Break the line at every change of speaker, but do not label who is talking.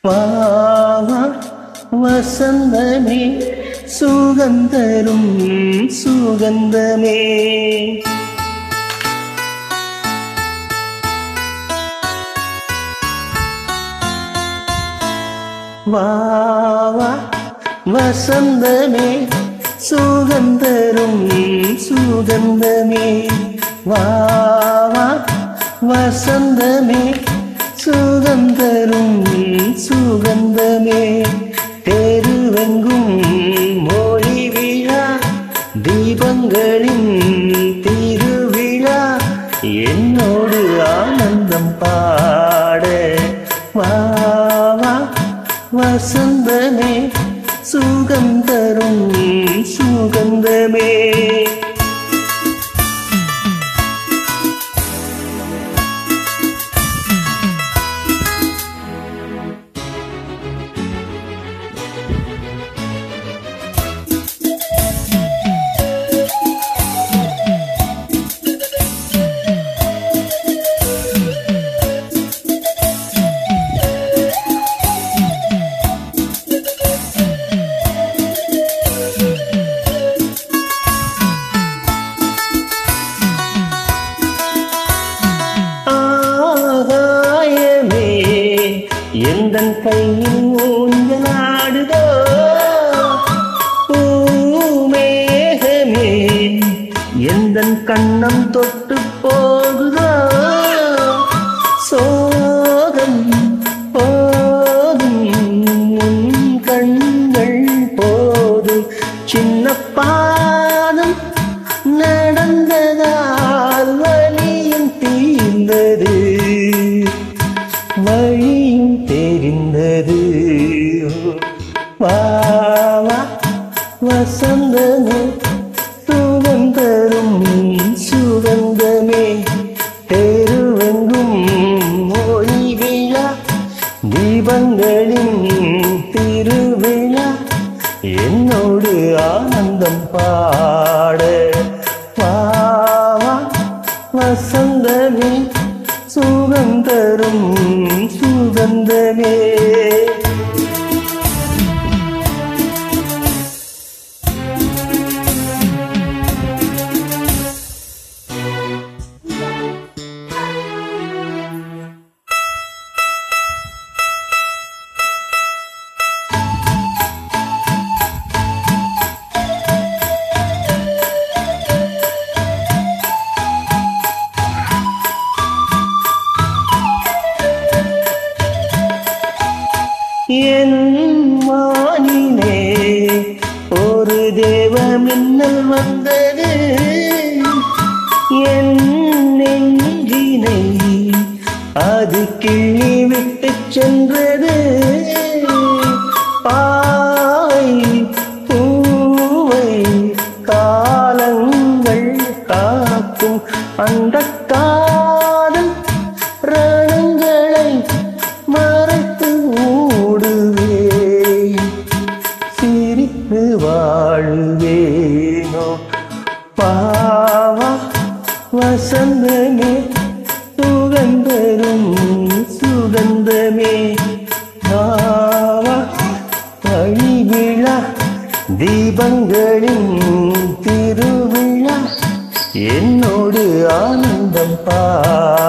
வா வா, வசந்தமே சுகந்தரும் சுகந்தமே வா வா வசந்தமே சுகந்தரும் சுகந்தமே வா வா வசந்தமே சுகந்தரும் சுகந்தமே தெருவெங்கும் மொழி விழா தீபங்களின் திருவிழா என்னோடு ஆனந்தம் பாட வா வா வசந்தமே சுகந்தரும் சுகந்தமே ஆகாயமே எந்தன் கையில் ஊஞ்சலாடுதோ பூமேகமே எந்தன் கண்ணம் தொட்டு போகுதோ சோகம் போதும் உன் கண்கள் போதும் சின்ன பாதம் நடந்ததால் வலியும் தீர்ந்தது வழியும் தெரிந்தது வா வா, வசந்தமே சுகந்தரும் சுகந்தமே தெருவெங்கும் மொழி விழா தீபங்களின் திருவிழா என்னோடு ஆனந்தம் பாட வா வா, வசந்தமே சுகந்தரும் சுகந்தமே என் வானிலே ஒரு தேவ மின்னல் வந்தது என் நெஞ்சினை அது கிள்ளி விட்டு சென்றது பாவை பூவை காலங்கள் காக்கும் அந்த காதல் ரணங்களை மறைத்து மூடுவே சிரித்து வாழுவேனோ பாவா வசந்தமே சுகந்தரும் சுகந்தமே பாவா வழிவிழா தீபங்களின் திருவிழா என்னோடு ஆனந்தம் பா